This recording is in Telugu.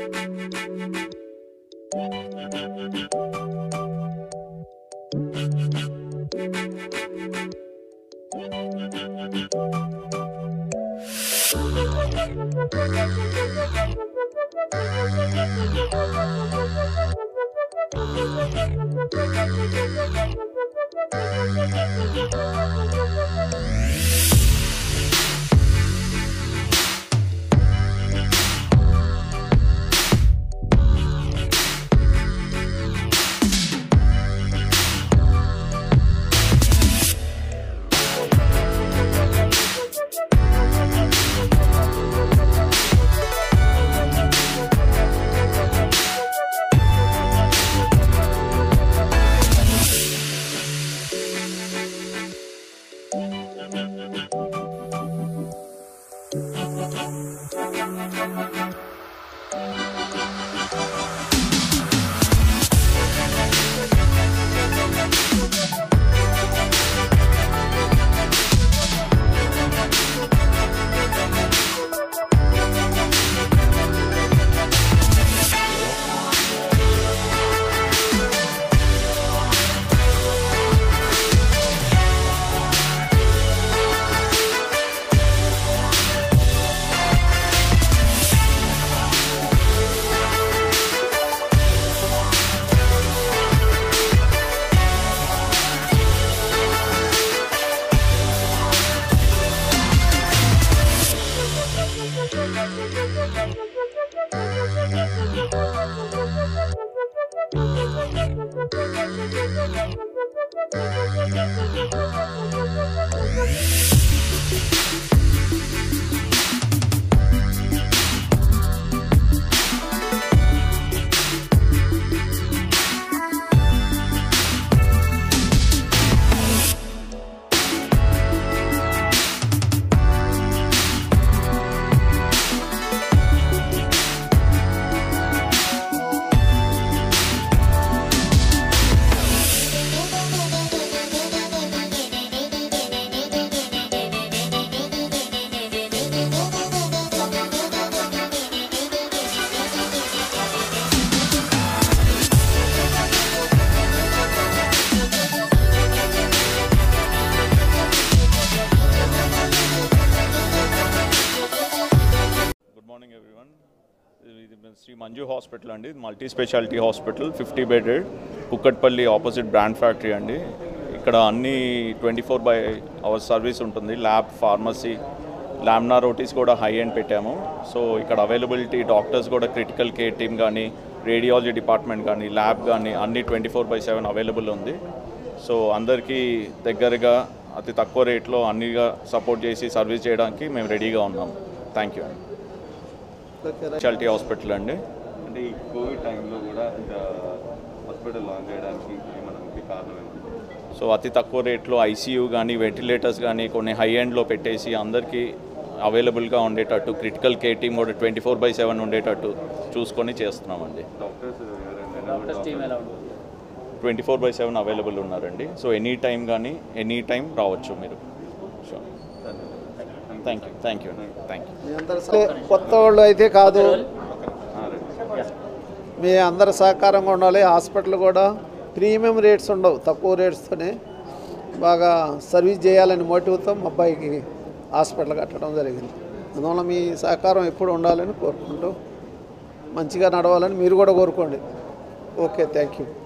గుడ్ మార్నింగ్ ఎవ్రీవన్ ఇది శ్రీ మంజు హాస్పిటల్ అండి multi speciality hospital fifty bedded Kukatpally opposite brand factory అండి ఇక్కడ అన్ని twenty four by hours service ఉంటుంది ల్యాబ్ ఫార్మసీ ల్యామ్నా రోటీస్ కూడా హై ఎండ్ పెట్టాము సో ఇక్కడ అవైలబిలిటీ డాక్టర్స్ కూడా క్రిటికల్ కేర్ టీమ్ కానీ రేడియాలజీ డిపార్ట్మెంట్ కానీ ల్యాబ్ కానీ అన్ని twenty four by seven available ఉంది సో అందరికీ దగ్గరగా అతి తక్కువ రేట్లో అన్నిగా సపోర్ట్ చేసి సర్వీస్ చేయడానికి మేము రెడీగా ఉన్నాం థ్యాంక్ యూ అండి స్పెషాలిటీ హాస్పిటల్ అండి అంటే ఈ కోవిడ్ టైంలో కూడా ఇంకా హాస్పిటల్ లాంచ్ చేయడానికి ఏమైనా ముఖ్య కారణం ఏమన్నా సో అతి తక్కువ రేట్లో ఐసీయూ కానీ వెంటిలేటర్స్ కానీ కొన్ని హై ఎండ్లో పెట్టేసి అందరికీ అవైలబుల్గా ఉండేటట్టు క్రిటికల్ కేర్ టీమ్ కూడా ట్వంటీ ఫోర్ బై సెవెన్ ఉండేటట్టు చూసుకొని చేస్తున్నామండి డాక్టర్స్ ఎవరైనా డాక్టర్స్ టీమ్ ఎలా ఉంటుంది twenty four by seven available ఉన్నారండి సో ఎనీ టైం కానీ ఎనీ టైం రావచ్చు మీరు sure thank you thank you thank you మీ అందరు సహ- కొత్త వాళ్ళు అయితే కాదు మీ అందరి సహకారంగా ఉండాలి హాస్పిటల్ కూడా ప్రీమియం రేట్స్ ఉండవు తక్కువ రేట్స్తోనే బాగా సర్వీస్ చేయాలని మోటివ్తో మా అబ్బాయికి హాస్పిటల్ కట్టడం జరిగింది అందువల్ల మీ సహకారం ఎప్పుడు ఉండాలని కోరుకుంటూ మంచిగా నడవాలని మీరు కూడా కోరుకోండి ఓకే థ్యాంక్ యూ